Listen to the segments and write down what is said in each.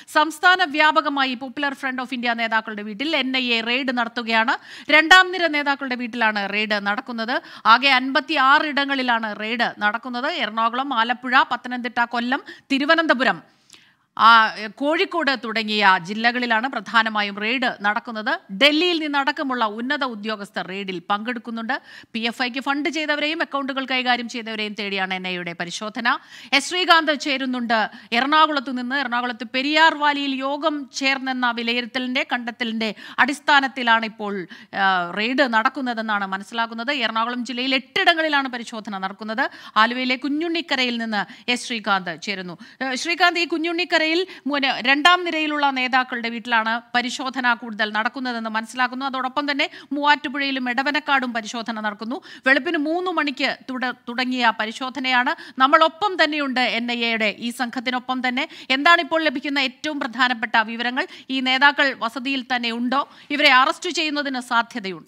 സംസ്ഥാന വ്യാപകമായി popular front of India നേതാക്കളുടെ വീട്ടിൽ എൻ ഐ എ റെയ്ഡ് നടത്തുകയാണ് രണ്ടാം നിര നേതാക്കളുടെ വീട്ടിലാണ് റെയ്ഡ് നടക്കുന്നത് ആകെ അൻപത്തി ആറ് ഇടങ്ങളിലാണ് റെയ്ഡ് നടക്കുന്നത് എറണാകുളം ആലപ്പുഴ പത്തനംതിട്ട കൊല്ലം തിരുവനന്തപുരം ആ, എ, കോഴിക്കോട് തുടങ്ങിയ ജില്ലകളിലാണ് പ്രധാനമായും റെയ്ഡ് നടക്കുന്നത് ഡൽഹിയിൽ നിന്നടക്കമുള്ള ഉന്നത ഉദ്യോഗസ്ഥർ റെയ്ഡിൽ പങ്കെടുക്കുന്നുണ്ട് പി എഫ് ഐക്ക് ഫണ്ട് ചെയ്തവരെയും അക്കൗണ്ടുകൾ കൈകാര്യം ചെയ്തവരെയും തേടിയാണ് എൻ ഐയുടെ പരിശോധന എസ് ശ്രീകാന്ത് ചേരുന്നുണ്ട് എറണാകുളത്ത് നിന്ന് എറണാകുളത്ത് പെരിയാർ വാലിയിൽ യോഗം ചേർന്നെന്ന വിലയിരുത്തലിന്റെ കണ്ടെത്തലിന്റെ അടിസ്ഥാനത്തിലാണ് ഇപ്പോൾ ആ, റെയ്ഡ് നടക്കുന്നതെന്നാണ് മനസ്സിലാക്കുന്നത് എറണാകുളം ജില്ലയിൽ എട്ടിടങ്ങളിലാണ് പരിശോധന നടക്കുന്നത് ആലുവയിലെ കുഞ്ഞുണ്ണിക്കരയിൽ നിന്ന് എസ് ശ്രീകാന്ത് ചേരുന്നു ഏ, ശ്രീകാന്ത് ഈ കുഞ്ഞുണ്ണിക്കരയിൽ മുന- രണ്ടാം നിരയിലുള്ള നേതാക്കളുടെ വീട്ടിലാണ് പരിശോധന കൂടുതൽ നടക്കുന്നതെന്ന് മനസ്സിലാക്കുന്നു അതോടൊപ്പം തന്നെ മൂവാറ്റുപുഴയിലും എടവനക്കാടും പരിശോധന നടക്കുന്നു വെളുപ്പിന് മൂന്ന് മണിക്ക് തുട- തുടങ്ങിയ പരിശോധനയാണ് നമ്മളൊപ്പം തന്നെയുണ്ട് എൻ ഐ എയുടെ ഈ സംഘത്തിനൊപ്പം തന്നെ എന്താണ് ഇപ്പോൾ ലഭിക്കുന്ന ഏറ്റവും പ്രധാനപ്പെട്ട വിവരങ്ങൾ ഈ നേതാക്കൾ വസതിയിൽ തന്നെ ഉണ്ടോ ഇവരെ അറസ്റ്റ് ചെയ്യുന്നതിന് സാധ്യതയുണ്ടോ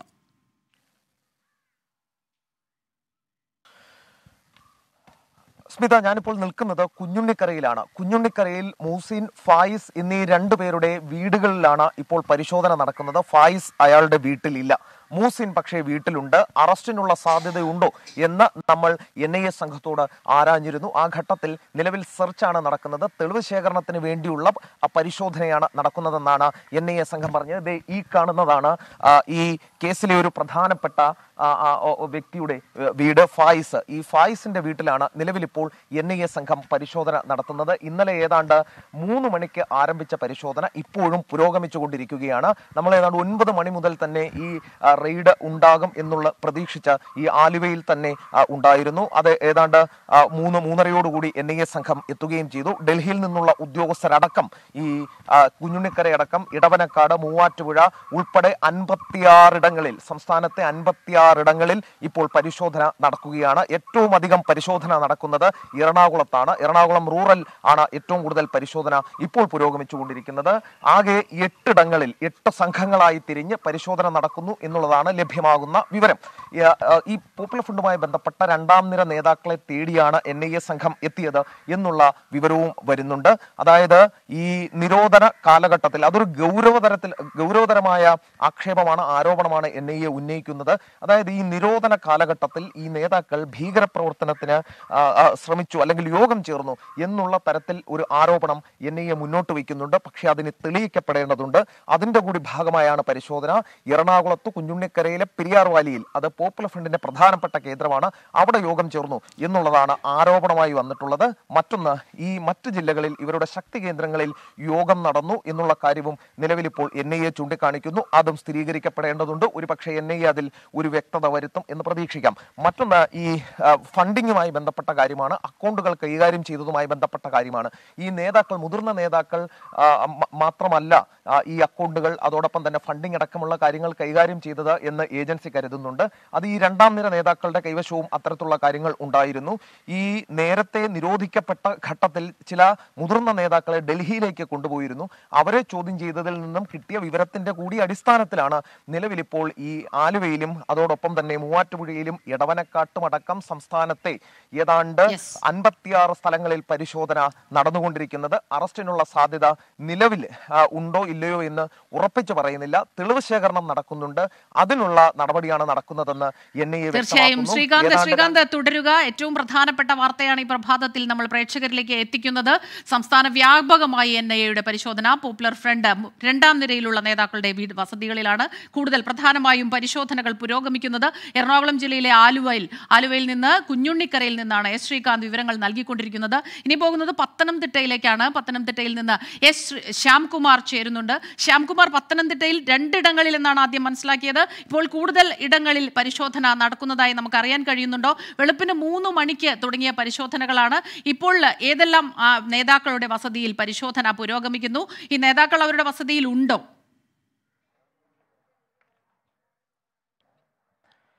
സ്മിത ഞാനിപ്പോൾ നിൽക്കുന്നത് കുഞ്ഞുണ്ണിക്കരയിലാണ് കുഞ്ഞുണ്ണിക്കരയിൽ മൂസിൻ ഫായിസ് എന്നീ രണ്ടുപേരുടെ വീടുകളിലാണ് ഇപ്പോൾ പരിശോധന നടക്കുന്നത് ഫായിസ് അയാളുടെ വീട്ടിലില്ല മൂസിൻ പക്ഷേ വീട്ടിലുണ്ട് അറസ്റ്റിനുള്ള സാധ്യതയുണ്ടോ എന്ന് നമ്മൾ എൻ ഐ എ സംഘത്തോട് ആരാഞ്ഞിരുന്നു ആ ഘട്ടത്തിൽ നിലവിൽ സെർച്ചാണ് നടക്കുന്നത് തെളിവ് ശേഖരണത്തിന് വേണ്ടിയുള്ള ആ പരിശോധനയാണ് നടക്കുന്നതെന്നാണ് എൻ ഐ എ സംഘം പറഞ്ഞത് ദേ ഈ കാണുന്നതാണ് ആ, ഈ കേസിലെ ഒരു പ്രധാനപ്പെട്ട ആ, ആ, ഓ, ഓ, വ്യക്തിയുടെ ഏ, വീട് ഫായിസ് ഈ ഫായിസിന്റെ വീട്ടിലാണ് നിലവിലിപ്പോൾ എൻ ഐ എ സംഘം പരിശോധന നടത്തുന്നത് ഇന്നലെ ഏതാണ്ട് മൂന്ന് മണിക്ക് ആരംഭിച്ച പരിശോധന ഇപ്പോഴും പുരോഗമിച്ചുകൊണ്ടിരിക്കുകയാണ് നമ്മൾ ഏതാണ്ട് ഒൻപത് മണി മുതൽ തന്നെ ഈ ആ, റെയ്ഡ് ഉണ്ടാകും എന്നുള്ള പ്രതീക്ഷിച്ച ഈ ആലുവയിൽ തന്നെ ആ, ഉണ്ടായിരുന്നു അത് ഏതാണ്ട് ആ, മൂന്ന് മൂന്നരയോടുകൂടി എൻ ഐ എ സംഘം എത്തുകയും ചെയ്തു ഡൽഹിയിൽ നിന്നുള്ള ഉദ്യോഗസ്ഥരടക്കം ഈ ആ, കുഞ്ഞുണ്ണിക്കരയടക്കം ഇടവനക്കാട് മൂവാറ്റുപുഴ ഉൾപ്പെടെ അൻപത്തിയാറിടങ്ങളിൽ സംസ്ഥാനത്തെ അൻപത്തിയാറിടങ്ങളിൽ ഇപ്പോൾ പരിശോധന നടക്കുകയാണ് ഏറ്റവും അധികം പരിശോധന നടക്കുന്നത് എറണാകുളത്താണ് എറണാകുളം റൂറൽ ആണ് ഏറ്റവും കൂടുതൽ പരിശോധന ഇപ്പോൾ പുരോഗമിച്ചുകൊണ്ടിരിക്കുന്നത് ആകെ എട്ടിടങ്ങളിൽ എട്ട് സംഘങ്ങളായി തിരിഞ്ഞ് പരിശോധന നടക്കുന്നു എന്നുള്ളതാണ് ലഭ്യമാകുന്ന വിവരം ഈ, ആ, ഈ പോപ്പുലർ ഫണ്ടുമായി ബന്ധപ്പെട്ട രണ്ടാം നിര നേതാക്കളെ തേടിയാണ് എൻ ഐ എ സംഘം എത്തിയത് എന്നുള്ള വിവരവും വരുന്നുണ്ട് അതായത് ഈ നിരോധന കാലഘട്ടത്തിൽ അതൊരു ഗൗരവതരത്തിൽ ഗൗരവതരമായ ആക്ഷേപമാണ് ആരോപണമാണ് എൻ ഐ എ ഉന്നയിക്കുന്നത് അതായത് ഈ നിരോധന കാലഘട്ടത്തിൽ ഈ നേതാക്കൾ ഭീകരപ്രവർത്തനത്തിന് ആ, ആ, ശ്രമിച്ചു അല്ലെങ്കിൽ യോഗം ചേർന്നു എന്നുള്ള തരത്തിൽ ഒരു ആരോപണം എൻ ഐ എ മുന്നോട്ട് വയ്ക്കുന്നുണ്ട് പക്ഷേ അതിന് തെളിയിക്കപ്പെടേണ്ടതുണ്ട് അതിന്റെ കൂടി ഭാഗമായാണ് പരിശോധന എറണാകുളത്ത് കുഞ്ഞുണ്ണിക്കരയിലെ പെരിയാർ വാലിയിൽ അത് പോപ്പുലർ ഫ്രണ്ടിന്റെ പ്രധാനപ്പെട്ട കേന്ദ്രമാണ് അവിടെ യോഗം ചേർന്നു എന്നുള്ളതാണ് ആരോപണമായി വന്നിട്ടുള്ളത് മറ്റൊന്ന് ഈ മറ്റ് ജില്ലകളിൽ ഇവരുടെ ശക്തി കേന്ദ്രങ്ങളിൽ യോഗം നടന്നു എന്നുള്ള കാര്യവും നിലവിലിപ്പോൾ എൻ ഐ എ ചൂണ്ടിക്കാണിക്കുന്നു അതും സ്ഥിരീകരിക്കപ്പെടേണ്ടതുണ്ട് ഒരുപക്ഷെ എൻ ഐ എ അതിൽ ഒരു വ്യക്തത വരുത്തും എന്ന് പ്രതീക്ഷിക്കാം മറ്റൊന്ന് ഈ ആ, ഫണ്ടിങ്ങുമായി ബന്ധപ്പെട്ട കാര്യമാണ് അക്കൗണ്ടുകൾ കൈകാര്യം ചെയ്തതുമായി ബന്ധപ്പെട്ട കാര്യമാണ് ഈ നേതാക്കൾ മുതിർന്ന നേതാക്കൾ ആ, മ- മാത്രമല്ല ആ, ഈ അക്കൗണ്ടുകൾ അതോടൊപ്പം തന്നെ ഫണ്ടിംഗ് അടക്കമുള്ള കാര്യങ്ങൾ കൈകാര്യം ചെയ്തത് എന്ന് ഏജൻസി കരുതുന്നുണ്ട് അത് ഈ രണ്ടാം നിര നേതാക്കളുടെ കൈവശവും അത്തരത്തിലുള്ള കാര്യങ്ങൾ ഉണ്ടായിരുന്നു ഈ നേരത്തെ നിരോധിക്കപ്പെട്ട ഘട്ടത്തിൽ ചില മുതിർന്ന നേതാക്കളെ ഡൽഹിയിലേക്ക് കൊണ്ടുപോയിരുന്നു അവരെ ചോദ്യം ചെയ്തതിൽ നിന്നും കിട്ടിയ വിവരത്തിന്റെ കൂടി അടിസ്ഥാനത്തിലാണ് നിലവിലിപ്പോൾ ഈ ആലുവയിലും അതോടൊപ്പം തന്നെ മൂവാറ്റുപുഴയിലും ഇടവനക്കാട്ടും അടക്കം സംസ്ഥാനത്തെ ഏതാണ്ട് Yes. അൻപത്തിയാറ് സ്ഥലങ്ങളിൽ പരിശോധന നടന്നുകൊണ്ടിരിക്കുന്നത് അറസ്റ്റിനുള്ള സാധ്യത നിലവിൽ ആ, ഉണ്ടോ ഇല്ലയോ എന്ന് ഉറപ്പിച്ചു പറയുന്നില്ല തെളിവ് ശേഖരണം നടക്കുന്നുണ്ട് അതിനുള്ള നടപടിയാണ് നടക്കുന്നതെന്ന് എൻ ഐ എ തീർച്ചയായും ശ്രീകാന്ത് ശ്രീകാന്ത് തുടരുക ഏറ്റവും പ്രധാനപ്പെട്ട വാർത്തയാണ് ഈ പ്രഭാതത്തിൽ നമ്മൾ പ്രേക്ഷകരിലേക്ക് എത്തിക്കുന്നത് സംസ്ഥാന വ്യാപകമായി എൻ ഐ എയുടെ പരിശോധന പോപ്പുലർ ഫ്രണ്ട് മു- രണ്ടാം നിരയിലുള്ള നേതാക്കളുടെ വീട് വസതികളിലാണ് കൂടുതൽ പ്രധാനമായും പരിശോധനകൾ പുരോഗമിക്കുന്നത് എറണാകുളം ജില്ലയിലെ ആലുവയിൽ ആലുവയിൽ നിന്ന് കുഞ്ഞുണ്ണിക്കരയിൽ നിന്നാണ് എസ് ശ്രീകാന്ത് വിവരങ്ങൾ നൽകിക്കൊണ്ടിരിക്കുന്നത് ഇനി പോകുന്നത് പത്തനംതിട്ടയിലേക്കാണ് പത്തനംതിട്ടയിൽ നിന്ന് എസ് ശ്രീ- ശ്യാംകുമാർ ചേരുന്നുണ്ട് ശ്യാംകുമാർ പത്തനംതിട്ടയിൽ രണ്ടിടങ്ങളിൽ എന്നാണ് ആദ്യം മനസ്സിലാക്കിയത് ഇപ്പോൾ കൂടുതൽ ഇടങ്ങളിൽ പരിശോധന നടക്കുന്നതായി നമുക്ക് അറിയാൻ കഴിയുന്നുണ്ടോ വെളുപ്പിന് മൂന്ന് മണിക്ക് തുടങ്ങിയ പരിശോധനകളാണ് ഇപ്പോൾ ഏതെല്ലാം ആ, നേതാക്കളുടെ വസതിയിൽ പരിശോധന പുരോഗമിക്കുന്നു ഈ നേതാക്കൾ അവരുടെ വസതിയിൽ ഉണ്ടോ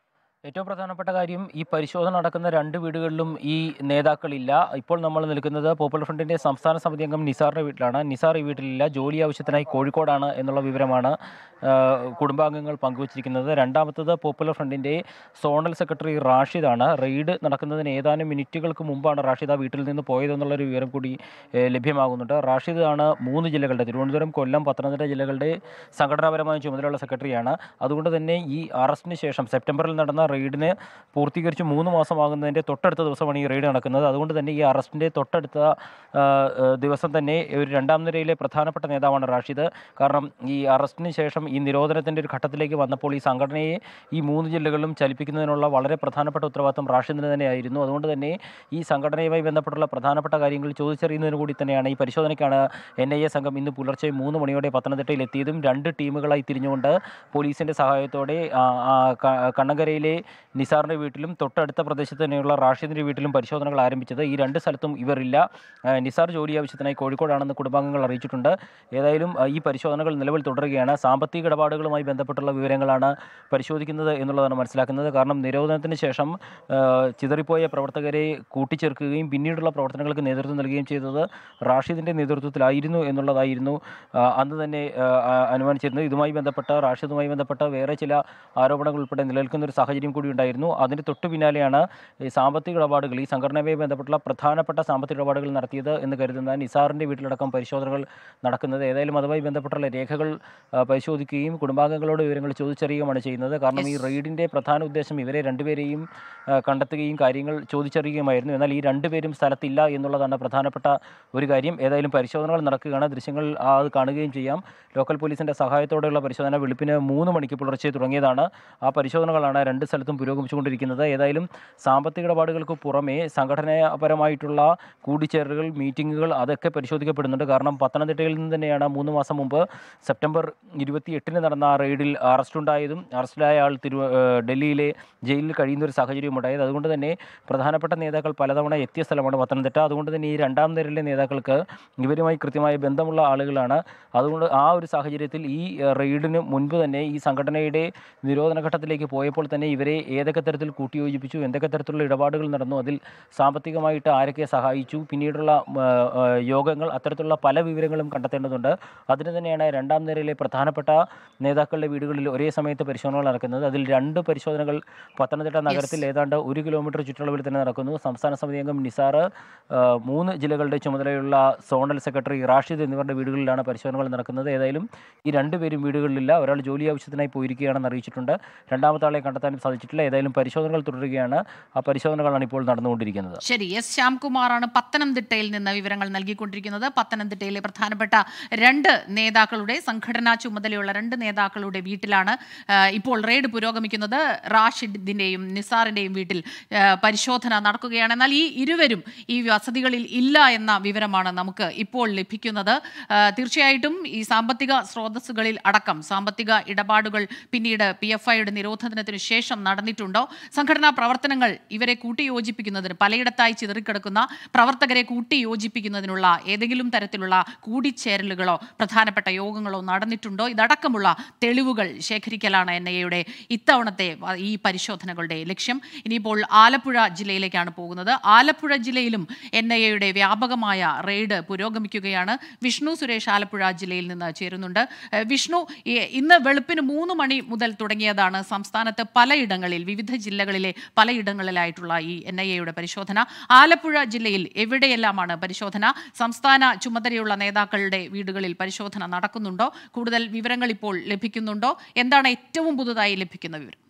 ഏറ്റവും പ്രധാനപ്പെട്ട കാര്യം ഈ പരിശോധന നടക്കുന്ന രണ്ട് വീടുകളിലും ഈ നേതാക്കളില്ല ഇപ്പോൾ നമ്മൾ നിൽക്കുന്നത് പോപ്പുലർ ഫ്രണ്ടിന്റെ സംസ്ഥാന സമിതി അംഗം നിസാറിന്റെ വീട്ടിലാണ് നിസാർ ഈ വീട്ടിലില്ല ജോലി ആവശ്യത്തിനായി കോഴിക്കോടാണ് എന്നുള്ള വിവരമാണ് ആ, കുടുംബാംഗങ്ങൾ പങ്കുവച്ചിരിക്കുന്നത് രണ്ടാമത്തത് പോപ്പുലർ ഫ്രണ്ടിന്റെ സോണൽ സെക്രട്ടറി റാഷിദാണ് റെയ്ഡ് നടക്കുന്നതിന് ഏതാനും മിനിറ്റുകൾക്ക് മുമ്പാണ് റാഷിദ് ആ വീട്ടിൽ നിന്ന് പോയതെന്നുള്ളൊരു വിവരം കൂടി ഏ, ലഭ്യമാകുന്നുണ്ട് റാഷിദ് ആണ് മൂന്ന് ജില്ലകളുടെ തിരുവനന്തപുരം കൊല്ലം പത്തനംതിട്ട ജില്ലകളുടെ സംഘടനാപരമായ ചുമതലയുള്ള സെക്രട്ടറിയാണ് അതുകൊണ്ട് തന്നെ ഈ അറസ്റ്റിന് ശേഷം സെപ്റ്റംബറിൽ നടന്ന റെയ്ഡിന് പൂർത്തീകരിച്ച് മൂന്ന് മാസമാകുന്നതിൻ്റെ തൊട്ടടുത്ത ദിവസമാണ് ഈ റെയ്ഡ് നടക്കുന്നത് അതുകൊണ്ട് തന്നെ ഈ അറസ്റ്റിൻ്റെ തൊട്ടടുത്ത ആ, ആ, ദിവസം തന്നെ ഒരു രണ്ടാം നിരയിലെ പ്രധാനപ്പെട്ട നേതാവാണ് റാഷിദ് കാരണം ഈ അറസ്റ്റിന് ശേഷം ഈ നിരോധനത്തിൻ്റെ ഒരു ഘട്ടത്തിലേക്ക് വന്നപ്പോൾ ഈ സംഘടനയെ ഈ മൂന്ന് ജില്ലകളിലും ചലിപ്പിക്കുന്നതിനുള്ള വളരെ പ്രധാനപ്പെട്ട ഉത്തരവാദിത്വം റാഷിദിന് തന്നെയായിരുന്നു അതുകൊണ്ട് തന്നെ ഈ സംഘടനയുമായി ബന്ധപ്പെട്ടുള്ള പ്രധാനപ്പെട്ട കാര്യങ്ങൾ ചോദിച്ചറിയുന്നതിന് കൂടി തന്നെയാണ് ഈ പരിശോധനയ്ക്കാണ് എൻ ഐ എ സംഘം ഇന്ന് പുലർച്ചെ മൂന്ന് മണിയോടെ പത്തനംതിട്ടയിൽ എത്തിയതും രണ്ട് ടീമുകളായി തിരിഞ്ഞുകൊണ്ട് പോലീസിൻ്റെ സഹായത്തോടെ ആ, ആ, ക- കണ്ണങ്കരയിലെ നിസാറിൻ്റെ വീട്ടിലും തൊട്ടടുത്ത പ്രദേശത്ത് തന്നെയുള്ള റാഷിദിൻ്റെ വീട്ടിലും പരിശോധനകൾ ആരംഭിച്ചത് ഈ രണ്ട് സ്ഥലത്തും ഇവരില്ല ആ, നിസാർ ജോലി ആവശ്യത്തിനായി കോഴിക്കോടാണെന്ന് കുടുംബാംഗങ്ങൾ അറിയിച്ചിട്ടുണ്ട് ഏതായാലും ആ, ഈ പരിശോധനകൾ നിലവിൽ തുടരുകയാണ് സാമ്പത്തിക ഇടപാടുകളുമായി ബന്ധപ്പെട്ടുള്ള വിവരങ്ങളാണ് പരിശോധിക്കുന്നത് എന്നുള്ളതാണ് മനസ്സിലാക്കുന്നത് കാരണം നിരോധനത്തിന് ശേഷം ആ, ചിതറിപ്പോയ പ്രവർത്തകരെ കൂട്ടിച്ചേർക്കുകയും പിന്നീടുള്ള പ്രവർത്തനങ്ങൾക്ക് നേതൃത്വം നൽകുകയും ചെയ്തത് റാഷിദിൻ്റെ നേതൃത്വത്തിലായിരുന്നു എന്നുള്ളതായിരുന്നു ആ, അന്ന് തന്നെ ആ, ആ, അനുമാനിച്ചിരുന്നത് ഇതുമായി ബന്ധപ്പെട്ട റാഷിദുമായി ബന്ധപ്പെട്ട വേറെ ചില ആരോപണങ്ങൾ ഉൾപ്പെടെ നിലനിൽക്കുന്ന ഒരു സാഹചര്യം കൂടി ഉണ്ടായിരുന്നു അതിന് തൊട്ടു പിന്നാലെയാണ് ഈ സാമ്പത്തിക ഇടപാടുകൾ ഈ സംഘടനയുമായി ബന്ധപ്പെട്ടുള്ള പ്രധാനപ്പെട്ട സാമ്പത്തിക ഇടപാടുകൾ നടത്തിയത് എന്ന് കരുതുന്ന നിസാറിൻ്റെ വീട്ടിലടക്കം പരിശോധനകൾ നടക്കുന്നത് ഏതായാലും അതുമായി ബന്ധപ്പെട്ടുള്ള രേഖകൾ ആ, പരിശോധിക്കുകയും കുടുംബാംഗങ്ങളോട് വിവരങ്ങൾ ചോദിച്ചറിയുകയാണ് ചെയ്യുന്നത് കാരണം ഈ റെയ്ഡിൻ്റെ പ്രധാന ഉദ്ദേശം ഇവരെ രണ്ടുപേരെയും ആ, കണ്ടെത്തുകയും കാര്യങ്ങൾ ചോദിച്ചറിയുകയുമായിരുന്നു എന്നാൽ ഈ രണ്ടുപേരും സ്ഥലത്തില്ല എന്നുള്ളതാണ് പ്രധാനപ്പെട്ട ഒരു കാര്യം ഏതായാലും പരിശോധനകൾ നടക്കുകയാണ് ദൃശ്യങ്ങൾ ആ, അത് കാണുകയും ചെയ്യാം ലോക്കൽ പോലീസിൻ്റെ സഹായത്തോടെയുള്ള പരിശോധന വെളുപ്പിന് മൂന്ന് മണിക്ക് പുലർച്ചെ തുടങ്ങിയതാണ് ആ പരിശോധനകളാണ് രണ്ട് സ്ഥലത്തും പുരോഗമിച്ചുകൊണ്ടിരിക്കുന്നത് ഏതായാലും സാമ്പത്തിക ഇടപാടുകൾക്ക് പുറമെ സംഘടനാപരമായിട്ടുള്ള കൂടിച്ചേരലുകൾ മീറ്റിങ്ങുകൾ അതൊക്കെ പരിശോധിക്കപ്പെടുന്നുണ്ട് കാരണം പത്തനംതിട്ടയിൽ നിന്ന് തന്നെയാണ് മൂന്ന് മാസം മുമ്പ് സെപ്റ്റംബർ ഇരുപത്തി എട്ടിന് നടന്ന ആ റെയ്ഡിൽ അറസ്റ്റുണ്ടായതും അറസ്റ്റിലായ ആൾ തിരു ഏഹ് ഡൽഹിയിലെ ജയിലിൽ കഴിയുന്ന ഒരു സാഹചര്യം ഉണ്ടായത് അതുകൊണ്ട് തന്നെ പ്രധാനപ്പെട്ട നേതാക്കൾ പലതവണ എത്തിയ സ്ഥലമാണ് പത്തനംതിട്ട അതുകൊണ്ട് തന്നെ ഈ രണ്ടാം നിരയിലെ നേതാക്കൾക്ക് ഇവരുമായി കൃത്യമായ ബന്ധമുള്ള ആളുകളാണ് അതുകൊണ്ട് ആ ഒരു സാഹചര്യത്തിൽ ഈ ഏഹ്, റെയ്ഡിന് മുൻപ് തന്നെ ഈ സംഘടനയുടെ നിരോധന ഘട്ടത്തിലേക്ക് പോയപ്പോൾ തന്നെ ഇവരെ ഏതൊക്കെ തരത്തിൽ കൂട്ടിയോജിപ്പിച്ചു എന്തൊക്കെ തരത്തിലുള്ള ഇടപാടുകൾ നടന്നു അതിൽ സാമ്പത്തികമായിട്ട് ആരൊക്കെ സഹായിച്ചു പിന്നീടുള്ള ഉം, ഏഹ്, ഏഹ്, യോഗങ്ങൾ അത്തരത്തിലുള്ള പല വിവരങ്ങളും കണ്ടെത്തേണ്ടതുണ്ട് അതിന് തന്നെയാണ് രണ്ടാം നിരയിലെ പ്രധാനപ്പെട്ട നേതാക്കളുടെ വീടുകളിൽ ഒരേ സമയത്ത് പരിശോധനകൾ നടക്കുന്നത് അതിൽ രണ്ട് പരിശോധനകൾ പത്തനംതിട്ട നഗരത്തിൽ ഏതാണ്ട് ഒരു കിലോമീറ്റർ ചുറ്റളവിൽ തന്നെ നടക്കുന്നു സംസ്ഥാന സമിതി അംഗം നിസാർ ആ, മൂന്ന് ജില്ലകളുടെ ചുമതലയുള്ള സോണൽ സെക്രട്ടറി റാഷിദ് എന്നിവരുടെ വീടുകളിലാണ് പരിശോധനകൾ നടക്കുന്നത് ഏതായാലും ഈ രണ്ടുപേരും വീടുകളിലില്ല ഒരാൾ ജോലി ആവശ്യത്തിനായി പോയിരിക്കുകയാണെന്ന് അറിയിച്ചിട്ടുണ്ട് രണ്ടാമത്തെ ആളെ കണ്ടെത്താനും സാധിച്ചിട്ടില്ല ഏതായാലും പരിശോധനകൾ തുടരുകയാണ് ആ പരിശോധനകളാണ് ഇപ്പോൾ നടന്നുകൊണ്ടിരിക്കുന്നത് ശരി എസ് ശ്യാംകുമാറാണ് പത്തനംതിട്ടയിൽ നിന്ന് വിവരങ്ങൾ നൽകിക്കൊണ്ടിരിക്കുന്നത് പത്തനംതിട്ടയിലെ പ്രധാനപ്പെട്ട രണ്ട് നേതാക്കളുടെ സംഘടനാ ചുമതലയുള്ള രണ്ട് നേതാക്കളുടെ വീട്ടിലാണ് ആ, ഇപ്പോൾ റെയ്ഡ് പുരോഗമിക്കുന്നത് റാഷിദിന്റെയും നിസാറിന്റെയും വീട്ടിൽ ആ, പരിശോധന നടക്കുകയാണ് എന്നാൽ ഈ ഇരുവരും ഈ വസതികളിൽ ഇല്ല എന്ന വിവരമാണ് നമുക്ക് ഇപ്പോൾ ലഭിക്കുന്നത് ആ, തീർച്ചയായിട്ടും ഈ സാമ്പത്തിക സ്രോതസ്സുകളിൽ അടക്കം സാമ്പത്തിക ഇടപാടുകൾ പിന്നീട് പി എഫ് ഐയുടെ നിരോധനത്തിന് ശേഷം നടന്നിട്ടുണ്ടോ സംഘടനാ പ്രവർത്തനങ്ങൾ ഇവരെ കൂട്ടിയോജിപ്പിക്കുന്നതിന് പലയിടത്തായി ചിതറിക്കിടക്കുന്ന പ്രവർത്തകരെ കൂട്ടിയോജിപ്പിക്കുന്നതിനുള്ള ഏതെങ്കിലും തരത്തിലുള്ള കൂടിച്ചേരലുകളോ പ്രധാനപ്പെട്ട യോഗങ്ങളോ നടന്നിട്ടുണ്ടോ ഇതടക്കമുള്ള തെളിവുകൾ ശേഖരിക്കലാണ് എൻ ഐ എയുടെ ഇത്തവണത്തെ വ- ഈ പരിശോധനകളുടെ ലക്ഷ്യം ഇനിയിപ്പോൾ ആലപ്പുഴ ജില്ലയിലേക്കാണ് പോകുന്നത് ആലപ്പുഴ ജില്ലയിലും എൻ ഐ എയുടെ വ്യാപകമായ റെയ്ഡ് പുരോഗമിക്കുകയാണ് വിഷ്ണു സുരേഷ് ആലപ്പുഴ ജില്ലയിൽ നിന്ന് ചേരുന്നുണ്ട് ഏഹ് വിഷ്ണു ഈ- ഇന്ന് വെളുപ്പിന് മൂന്ന് മണി മുതൽ തുടങ്ങിയതാണ് സംസ്ഥാനത്ത് പലയിടങ്ങളിൽ വിവിധ ജില്ലകളിലെ പലയിടങ്ങളിലായിട്ടുള്ള ഈ എൻ ഐ എയുടെ പരിശോധന ആലപ്പുഴ ജില്ലയിൽ എവിടെയെല്ലാമാണ് പരിശോധന സംസ്ഥാന ചുമതലയുള്ള നേതാക്കളുടെ വീടുകളിൽ പരിശോധന നടക്കുന്നുണ്ടോ കൂടുതൽ വിവരങ്ങൾ ഇപ്പോൾ ലഭിക്കുന്നുണ്ടോ എന്താണ് ഏറ്റവും പുതുതായി ലഭിക്കുന്ന വിവരം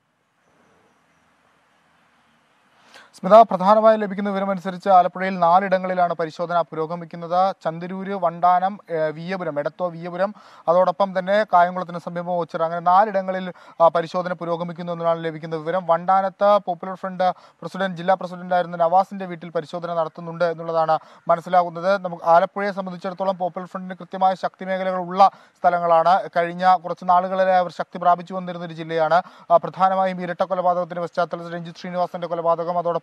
സ്മിത പ്രധാനമായും ലഭിക്കുന്ന വിവരമനുസരിച്ച് ആലപ്പുഴയിൽ നാലിടങ്ങളിലാണ് പരിശോധന പുരോഗമിക്കുന്നത് ചന്ദരൂര് വണ്ടാനം ഏഹ്, വിയ്യപുരം എടത്തോ വിയ്യപുരം അതോടൊപ്പം തന്നെ കായംകുളത്തിന് സമീപം ഓച്ചിറ അങ്ങനെ നാലിടങ്ങളിൽ ആ, പരിശോധന പുരോഗമിക്കുന്നു എന്നാണ് ലഭിക്കുന്ന വിവരം വണ്ടാനത്ത് പോപ്പുലർ ഫ്രണ്ട് പ്രസിഡന്റ് ജില്ലാ പ്രസിഡന്റായിരുന്ന നവാസിന്റെ വീട്ടിൽ പരിശോധന നടത്തുന്നുണ്ട് എന്നുള്ളതാണ് മനസ്സിലാകുന്നത് നമുക്ക് ആലപ്പുഴയെ സംബന്ധിച്ചിടത്തോളം പോപ്പുലർ ഫ്രണ്ടിന് കൃത്യമായ ശക്തി മേഖലകൾ ഉള്ള സ്ഥലങ്ങളാണ് കഴിഞ്ഞ കുറച്ച് നാളുകളിലെ അവർ ശക്തി പ്രാപിച്ചു വന്നിരുന്ന ഒരു ജില്ലയാണ് ആ, പ്രധാനമായും ഇരട്ട കൊലപാതകത്തിന്റെ പശ്ചാത്തലത്തിൽ രഞ്ജിത്ത് ശ്രീനിവാസന്റെ കൊലപാതകം അതോടൊപ്പം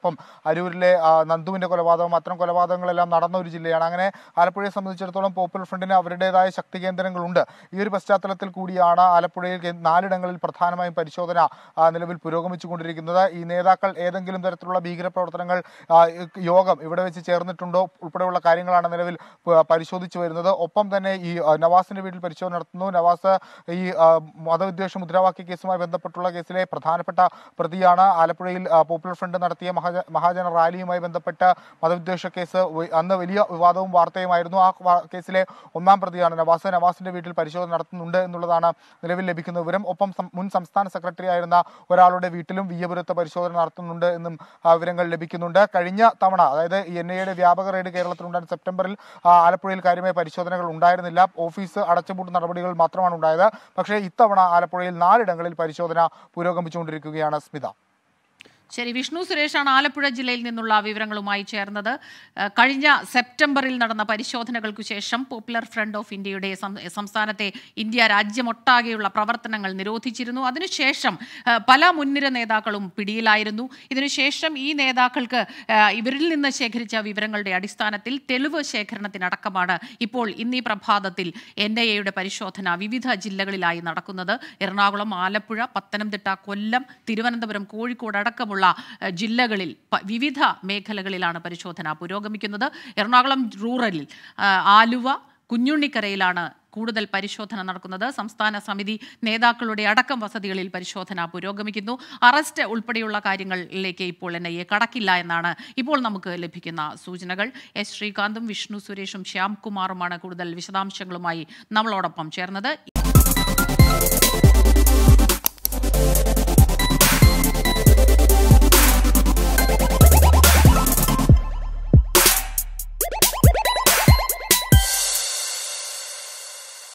അതോടൊപ്പം അരൂരിലെ ആ, നന്ദുവിന്റെ കൊലപാതകം അത്തരം കൊലപാതകങ്ങളെല്ലാം നടന്ന ഒരു ജില്ലയാണ് അങ്ങനെ ആലപ്പുഴയെ സംബന്ധിച്ചിടത്തോളം പോപ്പുലർ ഫ്രണ്ടിന് അവരുടേതായ ശക്തി കേന്ദ്രങ്ങളുണ്ട് ഈ ഒരു പശ്ചാത്തലത്തിൽ കൂടിയാണ് ആലപ്പുഴയിൽ കേ- നാലിടങ്ങളിൽ പ്രധാനമായും പരിശോധന ആ, നിലവിൽ പുരോഗമിച്ചുകൊണ്ടിരിക്കുന്നത് ഈ നേതാക്കൾ ഏതെങ്കിലും തരത്തിലുള്ള ഭീകരപ്രവർത്തനങ്ങൾ ആ, യോഗം ഇവിടെ വെച്ച് ചേർന്നിട്ടുണ്ടോ ഉൾപ്പെടെയുള്ള കാര്യങ്ങളാണ് നിലവിൽ പ- പരിശോധിച്ചു വരുന്നത് ഒപ്പം തന്നെ ഈ ആ, നവാസിന്റെ വീട്ടിൽ പരിശോധന നടത്തുന്നു നവാസ് ഈ ആ, മതവിദ്വേഷ മുദ്രാവാക്യ കേസുമായി ബന്ധപ്പെട്ടുള്ള കേസിലെ പ്രധാനപ്പെട്ട പ്രതിയാണ് ആലപ്പുഴയിൽ ആ, പോപ്പുലർ ഫ്രണ്ട് നടത്തിയ മഹാജ- മഹാജന റാലിയുമായി ബന്ധപ്പെട്ട മതവിദ്വേഷ കേസ് വ- അന്ന് വലിയ വിവാദവും വാർത്തയുമായിരുന്നു ആ വാ- കേസിലെ ഒന്നാം പ്രതിയാണ് നവാസ് നവാസിന്റെ വീട്ടിൽ പരിശോധന നടത്തുന്നുണ്ട് എന്നുള്ളതാണ് നിലവിൽ ലഭിക്കുന്ന വിവരം ഒപ്പം സം- മുൻ സംസ്ഥാന സെക്രട്ടറി ആയിരുന്ന ഒരാളുടെ വീട്ടിലും വിയ്യപുരത്ത് പരിശോധന നടത്തുന്നുണ്ട് എന്നും ആ, വിവരങ്ങൾ ലഭിക്കുന്നുണ്ട് കഴിഞ്ഞ തവണ അതായത് ഈ എൻ ഐയുടെ വ്യാപക റെയ്ഡ് കേരളത്തിലുണ്ടായിരുന്ന സെപ്റ്റംബറിൽ ആ, ആലപ്പുഴയിൽ കാര്യമായ പരിശോധനകൾ ഉണ്ടായിരുന്നില്ല ഓഫീസ് അടച്ചുപൂട്ട് നടപടികൾ മാത്രമാണ് ഉണ്ടായത് പക്ഷേ ഇത്തവണ ആലപ്പുഴയിൽ നാലിടങ്ങളിൽ പരിശോധന പുരോഗമിച്ചുകൊണ്ടിരിക്കുകയാണ് സ്മിത ശരി വിഷ്ണു സുരേഷാണ് ആലപ്പുഴ ജില്ലയിൽ നിന്നുള്ള വിവരങ്ങളുമായി ചേർന്നത് ഏഹ് കഴിഞ്ഞ സെപ്റ്റംബറിൽ നടന്ന പരിശോധനകൾക്കു ശേഷം പോപ്പുലർ ഫ്രണ്ട് ഓഫ് ഇന്ത്യയുടെ സം- സംസ്ഥാനത്തെ ഇന്ത്യ രാജ്യമൊട്ടാകെയുള്ള പ്രവർത്തനങ്ങൾ നിരോധിച്ചിരുന്നു അതിനുശേഷം ഏഹ് പല മുൻനിര നേതാക്കളും പിടിയിലായിരുന്നു ഇതിനുശേഷം ഈ നേതാക്കൾക്ക് ഏഹ് ഇവരിൽ നിന്ന് ശേഖരിച്ച വിവരങ്ങളുടെ അടിസ്ഥാനത്തിൽ തെളിവ് ശേഖരണത്തിനടക്കമാണ് ഇപ്പോൾ ഇന്നീ പ്രഭാതത്തിൽ എൻ ഐ എയുടെ പരിശോധന വിവിധ ജില്ലകളിലായി നടക്കുന്നത് എറണാകുളം ആലപ്പുഴ പത്തനംതിട്ട കൊല്ലം തിരുവനന്തപുരം കോഴിക്കോട് അടക്കമുള്ള ഏഹ് ജില്ലകളിൽ പ- വിവിധ മേഖലകളിലാണ് പരിശോധന പുരോഗമിക്കുന്നത് എറണാകുളം റൂറലിൽ ആ, ആലുവ കുഞ്ഞുണ്ണിക്കരയിലാണ് കൂടുതൽ പരിശോധന നടക്കുന്നത് സംസ്ഥാന സമിതി നേതാക്കളുടെ അടക്കം വസതികളിൽ പരിശോധന പുരോഗമിക്കുന്നു അറസ്റ്റ് ഉൾപ്പെടെയുള്ള കാര്യങ്ങളിലേക്ക് ഇപ്പോൾ എൻ ഐ എ കടക്കില്ല എന്നാണ് ഇപ്പോൾ നമുക്ക് ലഭിക്കുന്ന സൂചനകൾ എസ് ശ്രീകാന്തും വിഷ്ണു സുരേഷും ശ്യാംകുമാറുമാണ് കൂടുതൽ വിശദാംശങ്ങളുമായി നമ്മളോടൊപ്പം ചേർന്നത്